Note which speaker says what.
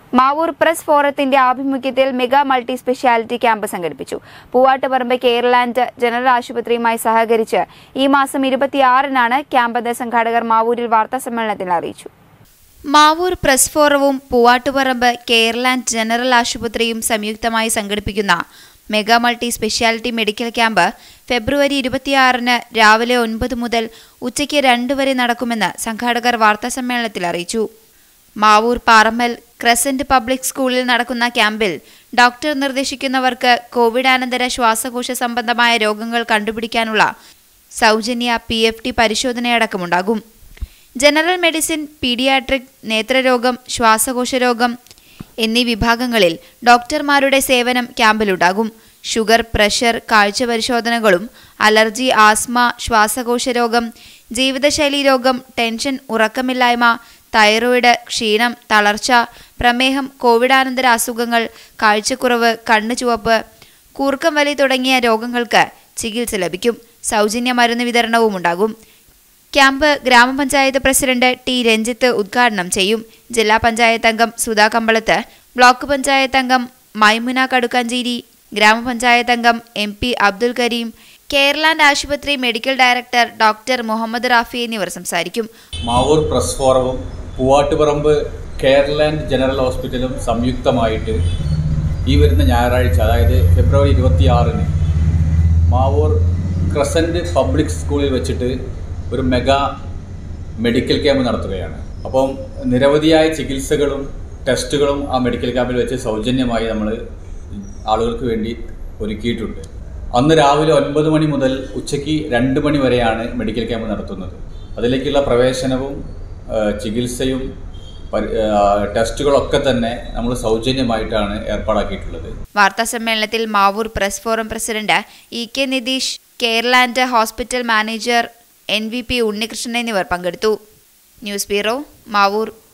Speaker 1: Mavoor press ഫോറത്തിന്റെ ആഭിമുഖ്യത്തിൽ mega multi speciality camp സംഘടിപ്പിച്ചു പൂവാട്ടുപറമ്പ് കെയർലാൻഡ് ജനറൽ ആശുപത്രിയുമായി സഹകരിച്ച് ഈ മാസം ഇരുപത്തിയാറിനാണ് ക്യാമ്പെന്ന് സംഘാടകർ മാവൂരിൽ വാർത്താസമ്മേളനത്തിൽ അറിയിച്ചു മാവൂർ പ്രസ് ഫോറവും പൂവാട്ടുപറമ്പ് കെയർലാൻഡ് ജനറൽ ആശുപത്രിയും സംയുക്തമായി സംഘടിപ്പിക്കുന്ന mega multi speciality medical camp February ഇരുപത്തിയാറിന് രാവിലെ ഒൻപത് മുതൽ ഉച്ചയ്ക്ക് രണ്ട് വരെ നടക്കുമെന്ന് സംഘാടകർ വാർത്താസമ്മേളനത്തിൽ അറിയിച്ചു മാവൂർ പാറമ്മൽ ക്രസന്റ് പബ്ലിക് സ്കൂളിൽ നടക്കുന്ന ക്യാമ്പിൽ ഡോക്ടർ നിർദ്ദേശിക്കുന്നവർക്ക് കോവിഡാനന്തര ശ്വാസകോശ സംബന്ധമായ രോഗങ്ങൾ കണ്ടുപിടിക്കാനുള്ള സൗജന്യ പി എഫ് ടി പരിശോധനയടക്കമുണ്ടാകും ജനറൽ മെഡിസിൻ പീഡിയാട്രിക് നേത്രരോഗം ശ്വാസകോശ രോഗം എന്നീ വിഭാഗങ്ങളിൽ ഡോക്ടർമാരുടെ സേവനം ക്യാമ്പിലുണ്ടാകും ഷുഗർ പ്രഷർ കാഴ്ച പരിശോധനകളും അലർജി ആസ്മ ശ്വാസകോശ രോഗം ജീവിതശൈലി രോഗം ടെൻഷൻ ഉറക്കമില്ലായ്മ തൈറോയിഡ് ക്ഷീണം തളർച്ച പ്രമേഹം കോവിഡാനന്തര അസുഖങ്ങൾ കാഴ്ചക്കുറവ് കണ്ണു ചുവപ്പ് കൂർക്കം വലി തുടങ്ങിയ രോഗങ്ങൾക്ക് ചികിത്സ ലഭിക്കും സൗജന്യ മരുന്ന് വിതരണവും ഉണ്ടാകും ക്യാമ്പ് ഗ്രാമപഞ്ചായത്ത് പ്രസിഡന്റ് ടി രഞ്ജിത്ത് ഉദ്ഘാടനം ചെയ്യും ജില്ലാ പഞ്ചായത്ത് അംഗം സുധാ കമ്പളത്ത് ബ്ലോക്ക് പഞ്ചായത്ത് അംഗം മൈമുന കടുക്കാഞ്ചേരി ഗ്രാമപഞ്ചായത്ത് അംഗം M P Abdul Kareem Careland ആശുപത്രി medical director doctor Muhammad Rafi എന്നിവർ സംസാരിക്കും
Speaker 2: മാവൂർ പ്രസ് ഫോറവും പൂവാട്ടുപറമ്പ് കെയർലാൻഡ് ജനറൽ ഹോസ്പിറ്റലും സംയുക്തമായിട്ട് ഈ വരുന്ന ഞായറാഴ്ച അതായത് ഫെബ്രുവരി ഇരുപത്തിയാറിന് മാവൂർ ക്രസൻറ്റ് പബ്ലിക് സ്കൂളിൽ വെച്ചിട്ട് ഒരു മെഗാ മെഡിക്കൽ ക്യാമ്പ് നടത്തുകയാണ് അപ്പം നിരവധിയായ ചികിത്സകളും ടെസ്റ്റുകളും ആ മെഡിക്കൽ ക്യാമ്പിൽ വെച്ച് സൗജന്യമായി നമ്മൾ ആളുകൾക്ക് വേണ്ടി ഒരുക്കിയിട്ടുണ്ട് അന്ന് രാവിലെ ഒൻപത് മണി മുതൽ ഉച്ചയ്ക്ക് രണ്ട് മണി വരെയാണ് മെഡിക്കൽ ക്യാമ്പ് നടത്തുന്നത് അതിലേക്കുള്ള പ്രവേശനവും ആ, ചികിത്സയും പരി- ആ, ടെസ്റ്റുകളൊക്കെ തന്നെ നമ്മൾ സൗജന്യമായിട്ടാണ് ഏർപ്പാടാക്കിയിട്ടുള്ളത്
Speaker 1: വാർത്താസമ്മേളനത്തിൽ Mavoor press forum president E K Nitheesh Careland hospital manager N V P Unnikrishnan എന്നിവർ പങ്കെടുത്തു ന്യൂസ് ബ്യൂറോ മാവൂർ